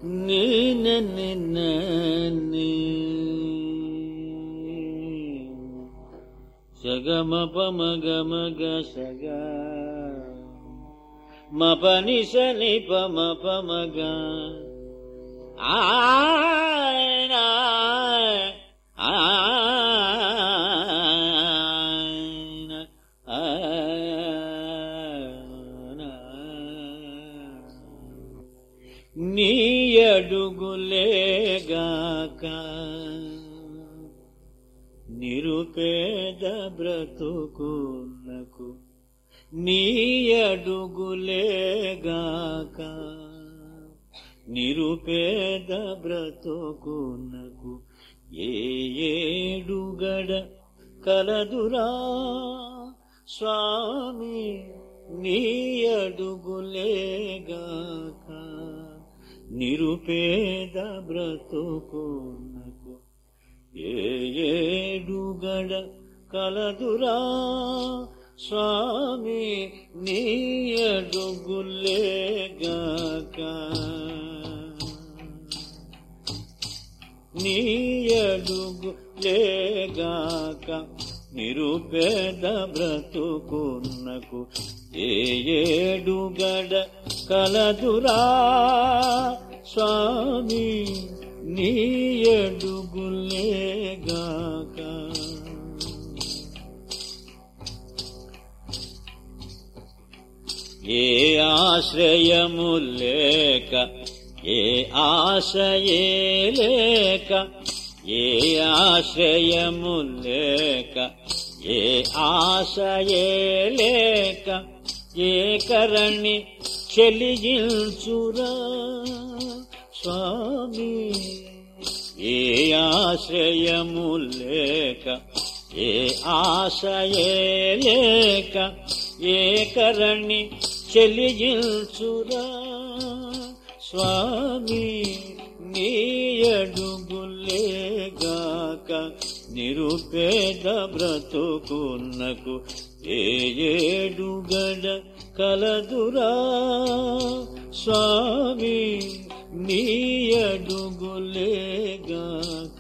నీ నిన్న సగమ పమ గమ గ సగ మ పని సని పమ పమ గ ఆయన ఆయన నీ అడుగులేగాక నిరుపేద బ్రతుకునకు నీ అడుగులేగాక నిరుపేద బ్రతుకునకు ఏ ఏడుగడ కలదురా స్వామి నీ అడుగులేగాక నిరుపేద బ్రతుకునకు ఏ ఏడుగడ కలదురా స్వామి నీ అడుగులేగాక నీ అడుగు లేగాక నిరుపేద బ్రతుకున్నకు ఏ ఏడుగడ కలదురా స్వామి నీ అడుగులేగాక ఏ ఆశ్రయము లేక ఏ ఆశయే లేక ఏ ఆశ్రయము లేక ఏ ఆశయే లేక ఏ కరణి చెలియించురా స్వామి ఏ ఆశ్రయము లేక ఏ ఆశయే లేక ఏ కరణి చెలియించురా స్వామి నీ అడుగులేగాక నిరుపేద బ్రతుకున్నకు ఏ ఏడుగడ కలదురా స్వామి నీ అడుగులేగాక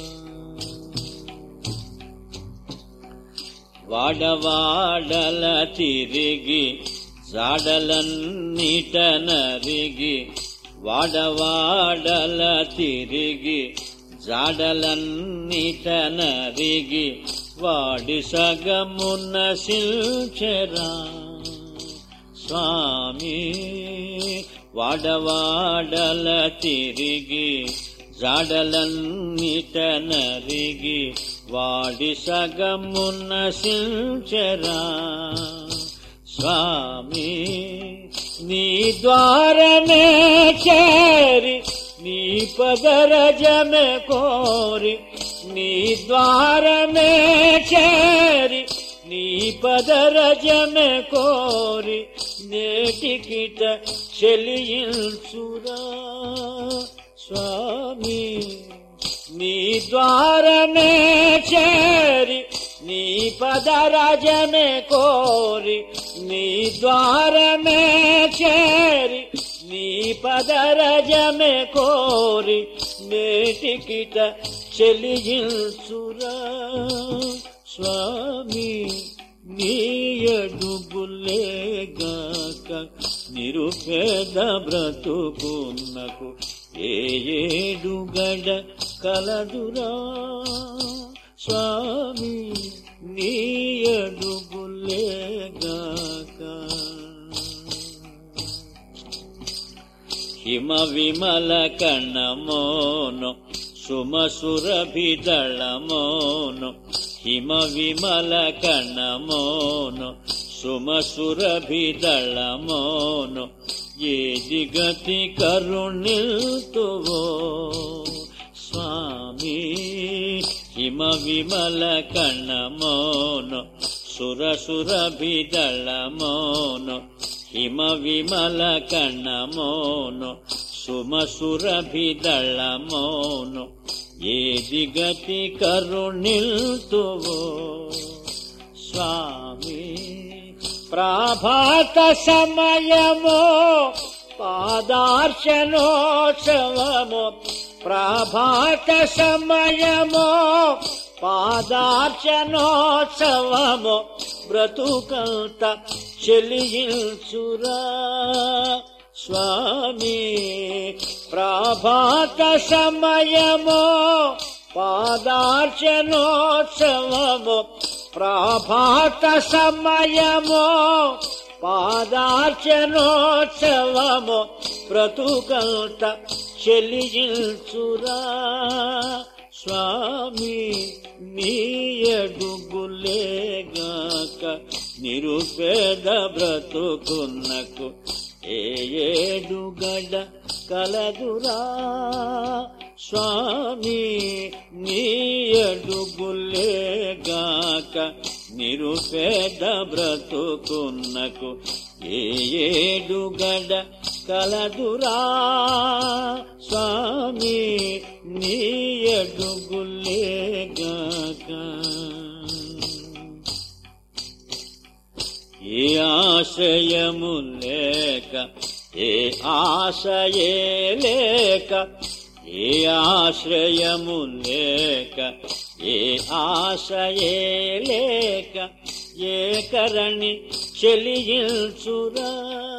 వాడవాడల తిరిగి జాడలన్నిట నరిగి వాడవాడల తిరిగి జాడలన్నిట నరిగి వాడి సగమున్న శిల్చరా స్వామి వాడవాడల తిరిగి జాడలన్నిట నరిగి వాడి సగమున్న శిల్చరా స్వామి నీ ద్వారమే చేరి నీ పదరజమే కోరి నీ ద్వారమే చేరి నీ పదరజమే కోరి నేటికిట చెలియించురా స్వామి నీ ద్వారమే చేరి నీ పదరాజమే కోరి నీ ద్వారమే చేరి నీ పదరజమే కోరి నేటికిట చెలియించురా స్వామి నీ అడుగులేగాక నిరుపేద బ్రతుకున్నకు ఏ ఏడుగడ కలదురా స్వామి నీ అడుగులేగాక హిమ విమల కణమోను సుమసురభిదళమోను హిమ విమల కణమోను సుమసురభిదళమోను ఏ దిగతి కరుణిల్తువో స్వామి హిమ విమల కణమోను సురసురభిదళమోను హిమ విమల కణమోను సుమసురభిదళమోను ఏ దిగతి కరుణిల్తువో స్వామి ప్రాభాత సమయమో పాదార్చనోత్సవము ప్రభాత సమయము పాదార్చనోత్సవము బ్రతుకంత చెలియించురా స్వామి ప్రభాత సమయము పాదార్చనోత్సవము ప్రభాత సమయము పాదార్చనోత్సవము బ్రతుకంత చెలియించురా స్వామి నీ అడుగులేగాక నిరుపేద బ్రతుకున్నకు ఏ ఏడుగడ కలదురా స్వామి నీ అడుగులేగాక నిరుపేద బ్రతుకున్నకు ఏ ఏడుగడ కలదురా స్వామి నీ అడుగులేగాక ఏ ఆశయము లేక ఏ ఆశయే లేక ఏ ఆశ్రయము లేక ఏ ఆశయే లేక ఏ కరణి చెలియించురా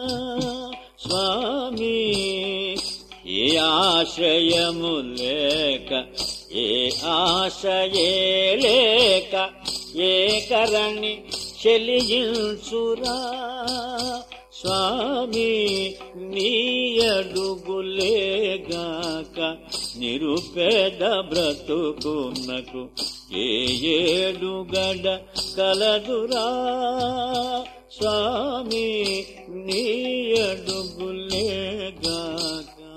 స్వామి ఏ ఆశ్రయము లేక ఏ ఆశయే లేక ఏ కరణి చెలియించురా స్వామి నీ అడుగులేగాక నిరుపేద బ్రతుకున్నకు ఏ ఏడుగడ కలదురా స్వామి నీ అడుగులేగాక